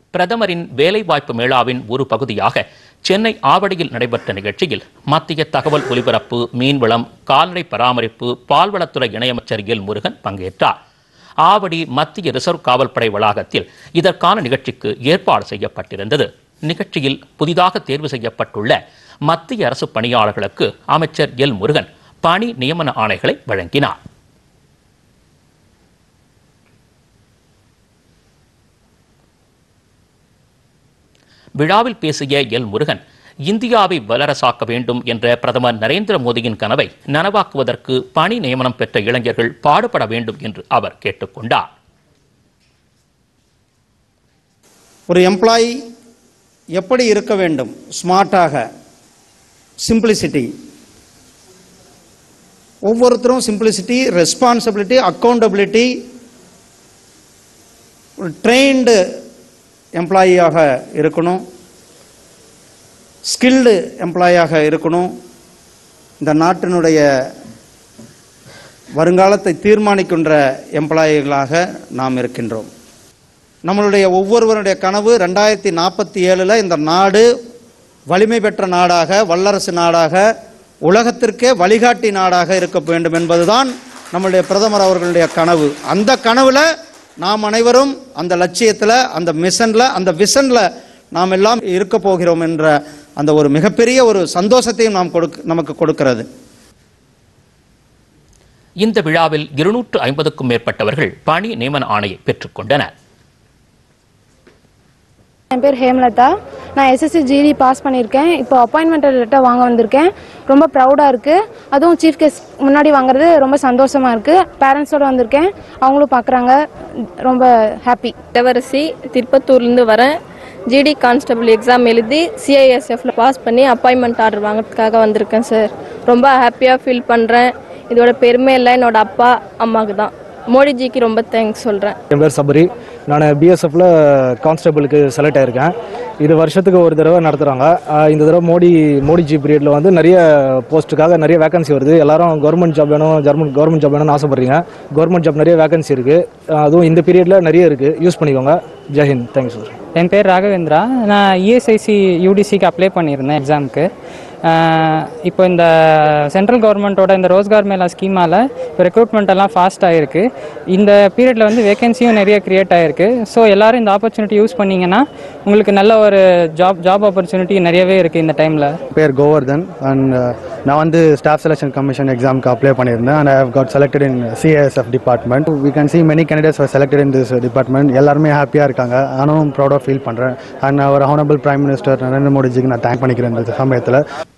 பிரதமரின் வேலைவாய்ப்பு மேளாவின் ஒரு பகுதியாக சென்னை ஆவடியில் நடைபெற்ற நிகழ்ச்சியில் மத்திய தகவல் ஒலிபரப்பு மீன்வளம் கால்நடை பராமரிப்பு பால்வளத்துறை இணையமைச்சர் எல் முருகன் பங்கேற்றார் ஆவடி மத்திய ரிசர்வ் காவல்படை வளாகத்தில் இதற்கான நிகழ்ச்சிக்கு ஏற்பாடு செய்யப்பட்டிருந்தது நிகழ்ச்சியில் புதிதாக தேர்வு செய்யப்பட்டுள்ள மத்திய அரசு பணியாளர்களுக்கு அமைச்சர் எல் முருகன் பணி நியமன ஆணைகளை வழங்கினார் விழாவில் பேசிய எல் முருகன் இந்தியாவை வல்லரசாக்க வேண்டும் என்ற பிரதமர் நரேந்திர மோடியின் கனவை நனவாக்குவதற்கு பணி நியமனம் பெற்ற இளைஞர்கள் பாடுபட வேண்டும் என்று அவர் கேட்டுக்கொண்டார் ஒரு எம்ப்ளாயி எப்படி இருக்க வேண்டும் ஸ்மார்ட்டாக சிம்பிளிசிட்டி ஒவ்வொருத்தரும் சிம்பிளிசிட்டி ரெஸ்பான்சிபிலிட்டி அக்கௌண்டபிலிட்டி ஒரு ட்ரெயின்டு எம்ப்ளாயியாக இருக்கணும் ஸ்கில்டு எம்ப்ளாயாக இருக்கணும் இந்த நாட்டினுடைய வருங்காலத்தை தீர்மானிக்கின்ற எம்ப்ளாயிகளாக நாம் இருக்கின்றோம் நம்மளுடைய ஒவ்வொருவருடைய கனவு ரெண்டாயிரத்தி நாற்பத்தி ஏழில் இந்த நாடு வலிமை பெற்ற நாடாக வல்லரசு நாடாக உலகத்திற்கே வழிகாட்டி நாடாக இருக்க வேண்டும் என்பதுதான் நம்மளுடைய பிரதமர் அவர்களுடைய கனவு அந்த கனவுல நாம் அனைவரும் அந்த லட்சியத்தில் அந்த மிஷனில் அந்த விஷனில் நாம் எல்லாம் இருக்க போகிறோம் என்ற அந்த ஒரு மிகப்பெரிய ஒரு சந்தோஷத்தையும் நாம் கொடுக்க நமக்கு கொடுக்கிறது இந்த விழாவில் இருநூற்று ஐம்பதுக்கும் மேற்பட்டவர்கள் பணி நியமன ஆணையை பெற்றுக்கொண்டனர் என் பேர் ஹேமலதா நான் எஸ்எஸ்சி ஜிடி பாஸ் பண்ணியிருக்கேன் இப்போ அப்பாயின்மெண்ட் லெட்டர் வாங்க வந்திருக்கேன் ரொம்ப ப்ரௌடாக இருக்குது அதுவும் சீஃப் கெஸ்ட் முன்னாடி வாங்குறது ரொம்ப சந்தோஷமாக இருக்குது பேரண்ட்ஸோடு வந்திருக்கேன் அவங்களும் பார்க்குறாங்க ரொம்ப ஹாப்பி இளவரசி திருப்பத்தூர்லேருந்து வரேன் ஜிடி கான்ஸ்டபிள் எக்ஸாம் எழுதி சிஐஎஸ்எஃப்ல பாஸ் பண்ணி அப்பாயின்மெண்ட் ஆர்டர் வாங்குறதுக்காக வந்திருக்கேன் சார் ரொம்ப ஹாப்பியாக ஃபீல் பண்ணுறேன் இதோட பெருமை எல்லாம் என்னோட அப்பா அம்மாவுக்கு தான் மோடிஜிக்கு ரொம்ப தேங்க்ஸ் சொல்கிறேன் என் பேர் சபரி நான் பிஎஸ்எஃப்ல கான்ஸ்டபிளுக்கு செலக்ட் ஆயிருக்கேன் இது வருஷத்துக்கு ஒரு தடவை நடத்துகிறாங்க இந்த தடவை மோடி மோடிஜி பீரியடில் வந்து நிறைய போஸ்ட்டுக்காக நிறைய வேகன்சி வருது எல்லாரும் கவர்மெண்ட் ஜாப் வேணும் ஜர்மன் கவர்மெண்ட் ஜாப் வேணும்னு ஆசைப்படுறீங்க கவர்மெண்ட் ஜாப் நிறைய வேகன்சி இருக்குது அதுவும் இந்த பீரியடில் நிறைய இருக்குது யூஸ் பண்ணிக்கோங்க ஜெய்ஹிந்த் தேங்க்ஸ் சார் என் பேர் ராகவேந்திரா நான் இஎஸ்ஐசி யூடிசிக்கு அப்ளை பண்ணியிருந்தேன் எக்ஸாமுக்கு இப்போ இந்த சென்ட்ரல் கவர்மெண்ட்டோட இந்த ரோஸ்கார் மேலா ஸ்கீமால் இப்போ ரெக்ரூட்மெண்ட் எல்லாம் ஃபாஸ்ட் ஆகிருக்கு இந்த பீரியடில் வந்து வேகன்சியும் நிறைய க்ரியேட் ஆகிருக்கு ஸோ எல்லாரும் இந்த ஆப்பர்ச்சுனிட்டி யூஸ் பண்ணிங்கன்னா உங்களுக்கு நல்ல ஒரு ஜாப் ஜாப் ஆப்பர்ச்சுனிட்டி நிறையவே இருக்குது இந்த டைமில் பேர் கோவர்தன் அண்ட் நான் வந்து ஸ்டாஃப் செலெக்ஷன் கமிஷன் எக்ஸாமுக்கு அப்ளை பண்ணியிருந்தேன் and I have got selected in CASF department we can see many candidates are selected in this department எல்லாருமே ஹாப்பியாக இருக்காங்க நானும் ப்ரௌடாக ஃபீல் பண்ணுறேன் and our honourable prime minister Narendra மோடிஜிக்கு நான் தேங்க் பண்ணிக்கிறேன் இந்த சமயத்தில்